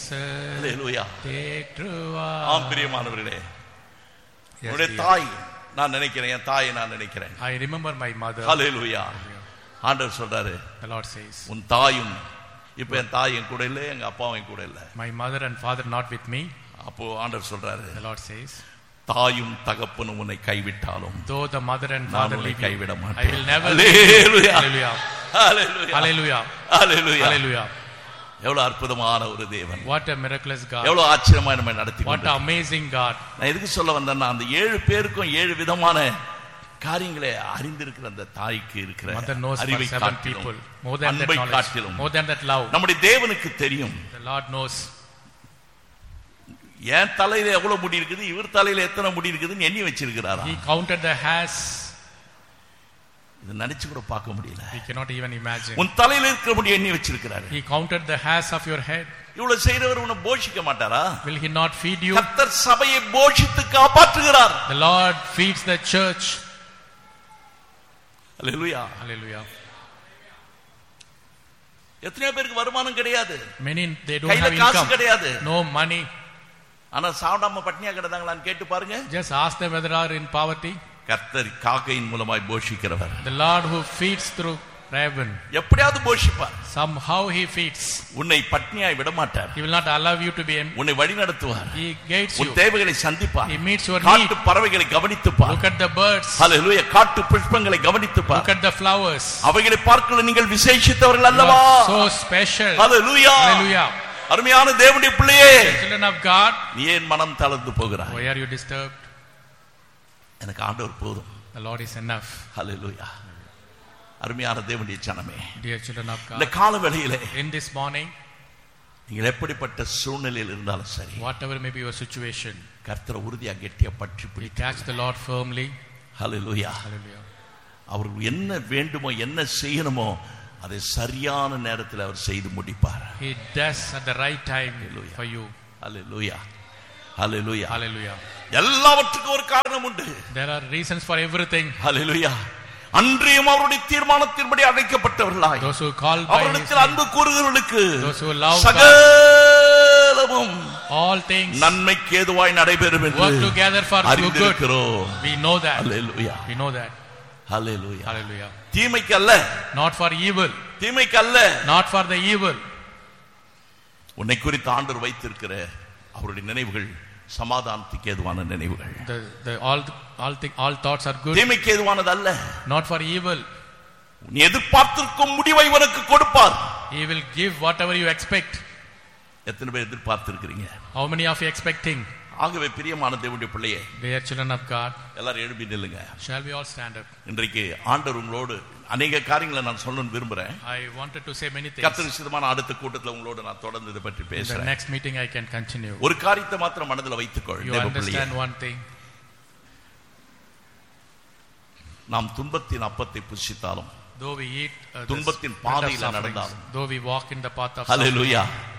Hallelujah. தேற்றுவார் ஆம் பிரியமானவர்களே Yes, உன்னுடைய dear. தாய் நான் நினைக்கிறேன் என் தாயை நான் நினைக்கிறேன் I remember my mother. ஹalleluya ஆண்டவர் சொல்றாரு The Lord says, உன் தாயும் இப்ப என் தாய் என் கூட இல்லை எங்க அப்பாவும் என் கூட இல்லை My mother and father not with me. அப்போ ஆண்டவர் சொல்றாரு The Lord says, தாயும் தகப்பனும் உன்னை கைவிட்டாலும் Though the mother and நான் father உன்னை leave you, கைவிட I மாட்டேன் will never Hallelujah. Hallelujah. Hallelujah. Hallelujah. Hallelujah. Hallelujah. எவ்வளவு அற்புதமான ஒரு தேவன் What a miraculous God. எவ்வளவு ஆச்சரியமா நம்ம நடத்தி What கொண்டிருக்கிறார். an amazing God. நான் எதுக்கு சொல்ல வந்தேன்னா அந்த ஏழு பேருக்கும் ஏழு விதமான காரியங்களை அறிந்திருக்கிற அந்த தாய்க்கு இருக்கிற Mother knows for அறிவை seven காட்டிலும் people. More than that அன்பை knowledge. காட்டிலும் More than that love. நம்முடைய தேவனுக்கு தெரியும் The Lord knows. என் தலையில எவ்வளவு முடி இருக்குது இவர் தலையில எத்தனை முடி இருக்குதுன்னு எண்ணி வச்சிருக்கிறாரா He counted the hairs. இது நினைச்சு கூட பார்க்க முடியல We cannot even imagine. உன் தலையில இருக்கிற முடி எண்ணி வச்சிருக்கிறாரு He counted the hairs of your head. இவ்வளவு செய்யறவர் உன்னை போஷிக்க மாட்டாரா Will He not feed you? கர்த்தர் சபையை போஷித்து காப்பாற்றுகிறார் The Lord feeds the church. Hallelujah Hallelujah. எத்தனையோ பேருக்கு வருமானம் கிடையாது Many they don't கையில have காசு income. கிடையாது No money. ஆனா சாப்பிடாம பட்னியா கிடந்தாங்களான்னு கேட்டு பாருங்க Just ask them whether they are in poverty. கர்த்தர் காக்கையின் மூலமாய் போஷிக்கிறவர் The Lord who feeds through raven. எப்படியாவது போஷிப்பார் Somehow He feeds. உன்னை பட்னியாய் விட மாட்டார் He will not allow you to be empty. உன்னை வழி நடத்துவார் He guides உன் you. தேவைகளை சந்திப்பார் He meets your need. காட்டு பறவைகளை கவனித்துப்பார் Look at the birds. ஹalleluya காட்டு புஷ்பங்களை கவனித்துப்பார் Look at the flowers. அவைகளை பார்க்கல நீங்கள் விசேஷித்தவர்கள் You அல்லவா are so special. Hallelujah Hallelujah. அருமையான தேவனுடைய பிள்ளையே Children of God, நீ ஏன் மனம் தளர்ந்து போகிறாய் why are you disturbed? எனக்கு ஆண்டவர் போதும் The Lord is enough. ஹalleluya அருமையான தேவனுடைய ஜனமே Dear children of இந்த God, கால வேளையிலே in this morning, நீங்கள் எப்படிப்பட்ட சூழ்நிலையில் இருந்தாலும் சரி whatever may be your situation, கர்த்தரை உறுதியா கெட்டியா பற்றி we பிடிக்க catch the Lord firmly. Hallelujah Hallelujah. அவர் என்ன வேண்டுமோ என்ன செய்யணுமோ அதை சரியான நேரத்தில் அவர் செய்து முடிப்பார் He does at the right time Hallelujah. for you. Hallelujah hallelujah Hallelujah. எல்லாவற்றுக்கும் ஒரு காரணம் உண்டு There are reasons for everything. ஹalleluya அன்றியும் அவருடைய தீர்மானத்தின்படி அழைக்கப்பட்டவர்களாய் Those who call by His அவரிடத்தில் name, அன்பு கூறுகிறவர்களுக்கு Those who love சகலமும் all things நன்மைக்கு ஏதுவாய் நடைபெறும் என்று work together for your good. அறிந்திருக்கிறோம் We know that. Hallelujah We know that. Hallelujah Hallelujah. தீமைக்கு அல்ல Not for evil. தீமைக்கு அல்ல Not for the evil. உன்னை குறித்து ஆண்டவர் வைத்திருக்கிற அவருடைய நினைவுகள் சமாதானத்துக்கு ஏதுவான நினைவுகள் The, the, all, all, thing, all thoughts are good. தீமைக்கு ஏதுவானது அல்ல Not for evil. நீ எதிர்பார்த்திருக்கும் முடிவை உனக்கு கொடுப்பார் He will give whatever you expect. எத்தனை பேர் எதிர்பார்த்திருக்கிறீங்க How many of you expecting? ஆகவே பிரியமான தேவனுடைய பிள்ளையே Dear children of God, எல்லாரும் எழுப்பி நில்லுங்க shall we all stand up? இன்றைக்கு ஆண்டவர் உங்களோடு அநேக காரியங்களை நான் சொல்லணும்னு விரும்புறேன் I wanted to say many things. கர்த்தர் விசிதமான அடுத்த கூட்டத்துல உங்களோட நான் தொடர்ந்து இதை பற்றி In the பேசுறேன் next meeting, I can continue. ஒரு காரியத்தை மாத்திரம் மனதில் வைத்துக்கொள் You தேவ பிள்ளையே understand one thing. நாம் துன்பத்தின் அப்பத்தை புசித்தாலும் Though we eat uh, this துன்பத்தின் bread of பாதையில sufferings, நடந்தாலும். though we walk in the path of hallelujah suffering,